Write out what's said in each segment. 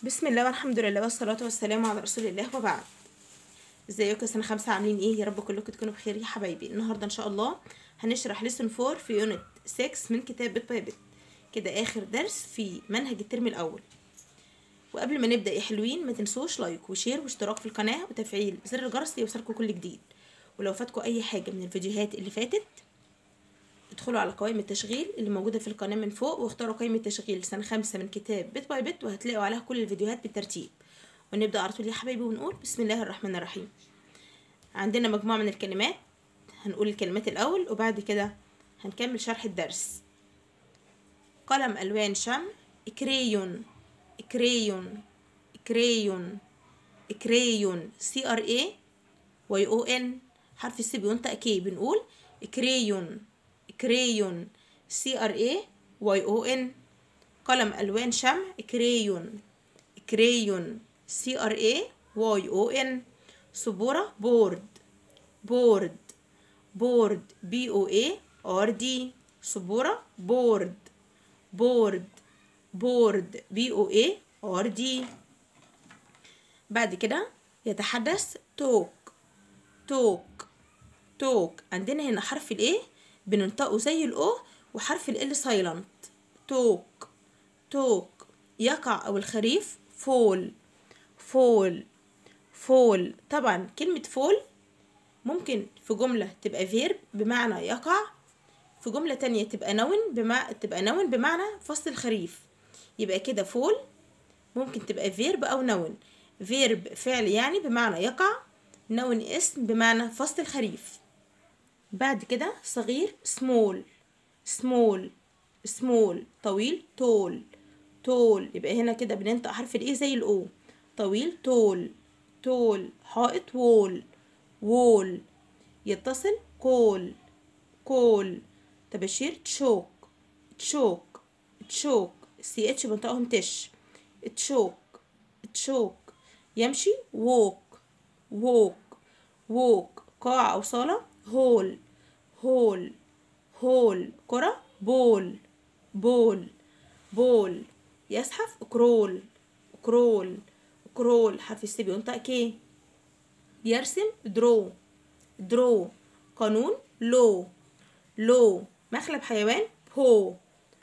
بسم الله والحمد لله والصلاة والسلام على رسول الله وبعد ازيكم سنة خمسة عاملين ايه يا رب كلكم تكونوا بخير يا حبايبي النهاردة ان شاء الله هنشرح لسن فور في يونت 6 من كتاب بيت باي بيت كده اخر درس في منهج الترم الاول وقبل ما نبدأ يا حلوين ما تنسوش لايك وشير واشتراك في القناة وتفعيل زر الجرس ليوصلكم كل جديد ولو فاتكم اي حاجة من الفيديوهات اللي فاتت ادخلوا على قوائم التشغيل اللي موجودة في القناة من فوق واختاروا قائمة تشغيل سنة خمسة من كتاب بيت باي بيت وهتلاقوا عليها كل الفيديوهات بالترتيب ونبدأ على طول يا حبايبي ونقول بسم الله الرحمن الرحيم عندنا مجموعة من الكلمات هنقول الكلمات الأول وبعد كده هنكمل شرح الدرس قلم ألوان شمع كريون كريون كريون كريون سي ار اي واي او ان حرف السي بينطق كي بنقول كريون كريون سي ار اي واي او ان قلم الوان شمع كريون كريون سي ار اي واي او ان سبورة بورد بورد بورد بي او اي ار دي سبورة بورد بورد بورد بي او اي ار دي بعد كده يتحدث توك توك توك عندنا هنا حرف الايه بننطقه زي الاو وحرف ال سايلنت توك توك يقع او الخريف فول فول فول طبعا كلمة فول ممكن في جملة تبقى فيرب بمعنى يقع في جملة تانية تبقى نون بمع... تبقى نون بمعنى فصل الخريف يبقى كده فول ممكن تبقى فيرب أو نون فيرب فعل يعني بمعنى يقع نون اسم بمعنى فصل الخريف بعد كده صغير سمول سمول سمول طويل تول تول يبقى هنا كده بننطق حرف الايه زي الاو طويل تول تول حائط وول وول يتصل كول كول تبشير تشوك تشوك تشوك سي اتش بنطقهم تش تشوك تشوك يمشي ووك ووك ووك قاع أو صالة هول هول هول كرة بول بول بول يزحف كرول كرول كرول حرف السي بينطق كي بيرسم درو درو قانون لو لو مخلب حيوان بو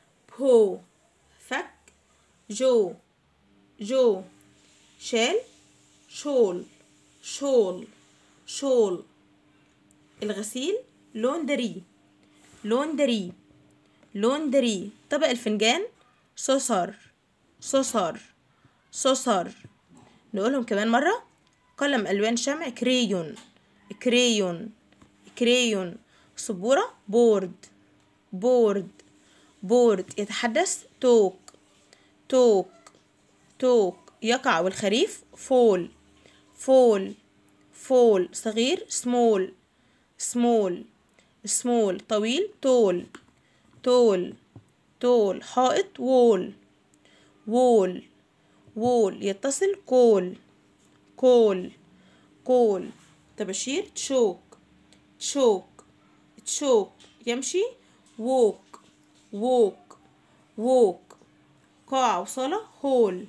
بو فك جو جو شال شول شول شول الغسيل لوندري لوندري لوندري طبق الفنجان صوصر صوصر صوصر نقولهم كمان مرة قلم ألوان شمع كريون كريون كريون سبورة بورد بورد بورد يتحدث توك توك توك يقع والخريف فول فول فول صغير سمول سمول سمول طويل تول تول تول حائط وول وول وول يتصل كول كول كول تبشير تشوك تشوك تشوك يمشي ووك ووك ووك قاع وصالة هول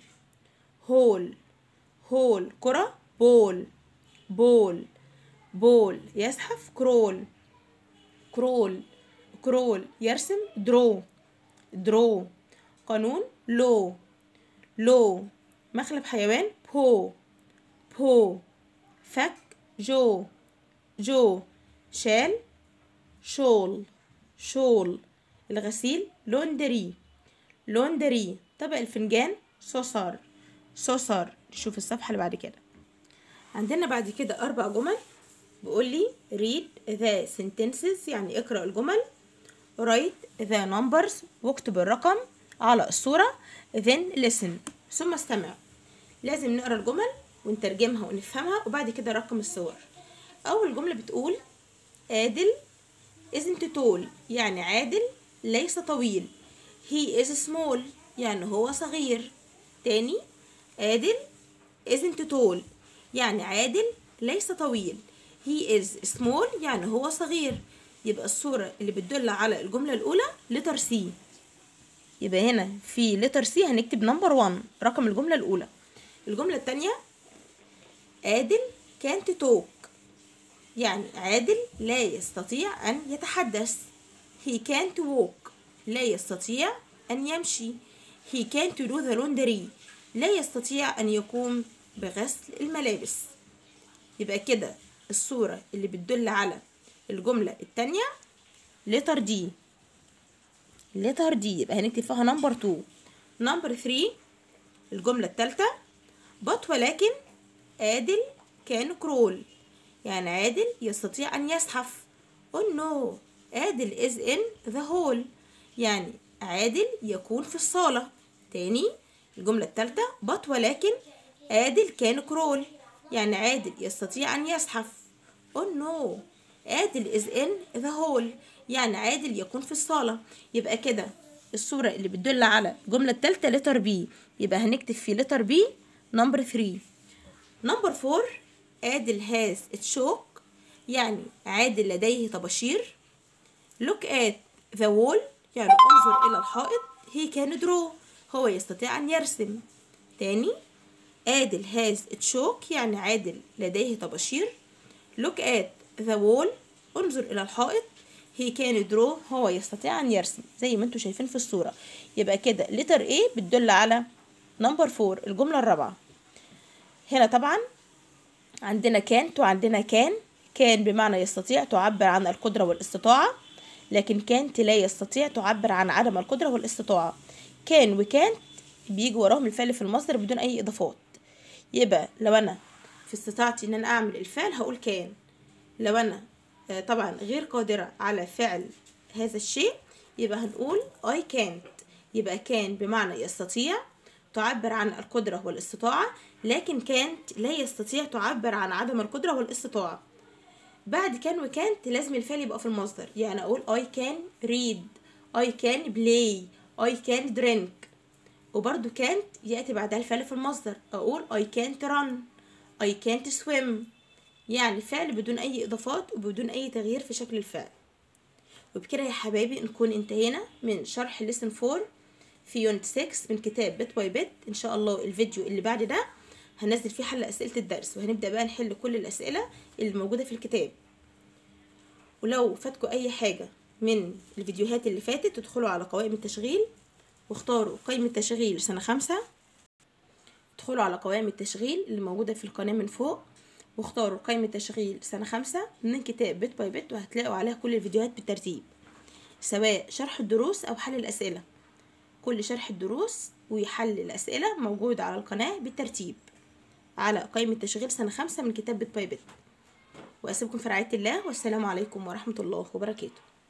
هول هول كرة بول بول بول يزحف كرول كرول كرول يرسم درو درو قانون لو لو مخلب حيوان بو بو فك جو جو شال شول شول الغسيل لوندري لوندري طبق الفنجان صوصر صوصر نشوف الصفحة اللي بعد كده عندنا بعد كده أربع جمل بيقول لي read the sentences يعني اقرأ الجمل write the numbers واكتب الرقم على الصورة then listen ثم استمع لازم نقرأ الجمل ونترجمها ونفهمها وبعد كده نرقم الصور أول جملة بتقول عادل isn't tall يعني عادل ليس طويل he is small يعني هو صغير تاني عادل isn't tall يعني عادل ليس طويل he is small يعني هو صغير يبقى الصورة اللي بتدل على الجملة الأولى letter C يبقى هنا في letter C هنكتب number 1 رقم الجملة الأولى الجملة التانية عادل كانت توك يعني عادل لا يستطيع أن يتحدث he can't walk لا يستطيع أن يمشي he can't do the laundry لا يستطيع أن يقوم بغسل الملابس يبقى كده الصورة اللي بتدل على الجملة التانية letter D letter D يبقى هنكتب فيها نمبر 2 نمبر 3 الجملة التالتة but ولكن عادل كان كرول يعني عادل يستطيع أن يزحف oh no عادل is in the hall يعني عادل يكون في الصالة تاني الجملة التالتة but ولكن عادل كان كرول يعني عادل يستطيع أن يزحف oh no عادل is in the hall يعني عادل يكون في الصالة يبقى كده الصورة اللي بتدل على الجملة التالتة لتر بي يبقى هنكتب في لتر بي نمبر 3 نمبر 4 عادل هاز تشوك يعني عادل لديه طباشير look at the wall يعني انظر إلى الحائط he can draw هو يستطيع أن يرسم تاني عادل has تشوك يعني عادل لديه طباشير look at the wall انظر إلى الحائط he can draw هو يستطيع أن يرسم زي ما انتم شايفين في الصورة يبقى كده letter A بتدل على نمبر 4 الجملة الرابعة هنا طبعا عندنا كانت وعندنا كان كان بمعنى يستطيع تعبر عن القدرة والاستطاعة لكن كانت لا يستطيع تعبر عن عدم القدرة والاستطاعة كان وكانت بيجي وراهم الفعل في المصدر بدون أي إضافات يبقى لو أنا في استطاعتي إن أنا أعمل الفعل هقول كان لو أنا آه، طبعا غير قادرة على فعل هذا الشيء يبقى هنقول I can't يبقى كان بمعنى يستطيع تعبر عن القدرة والاستطاعة لكن كانت لا يستطيع تعبر عن عدم القدرة والاستطاعة بعد كان وكانت لازم الفعل يبقى في المصدر يعني أقول I can read I can play I can drink وبرضو كانت يأتي بعدها الفعل في المصدر أقول I can't run I can't swim يعني فعل بدون أي إضافات وبدون أي تغيير في شكل الفعل وبكده يا حبايبي نكون انتهينا من شرح لسن 4 في يونت 6 من كتاب بت باي بت ان شاء الله الفيديو اللي بعد ده هنزل فيه حل اسئله الدرس وهنبدا بقى نحل كل الاسئله اللي موجوده في الكتاب ولو فاتكم اي حاجه من الفيديوهات اللي فاتت تدخلوا على قوائم التشغيل واختاروا قائمه تشغيل سنه خمسة ادخلوا على قوائم التشغيل اللي موجوده في القناه من فوق واختاروا قائمة تشغيل سنة خمسة من كتاب بت باي بت وهتلاقوا عليها كل الفيديوهات بالترتيب سواء شرح الدروس أو حل الأسئلة كل شرح الدروس وحل الأسئلة موجود على القناة بالترتيب على قائمة تشغيل سنة خمسة من كتاب بت باي بت وأسيبكم في رعاية الله والسلام عليكم ورحمة الله وبركاته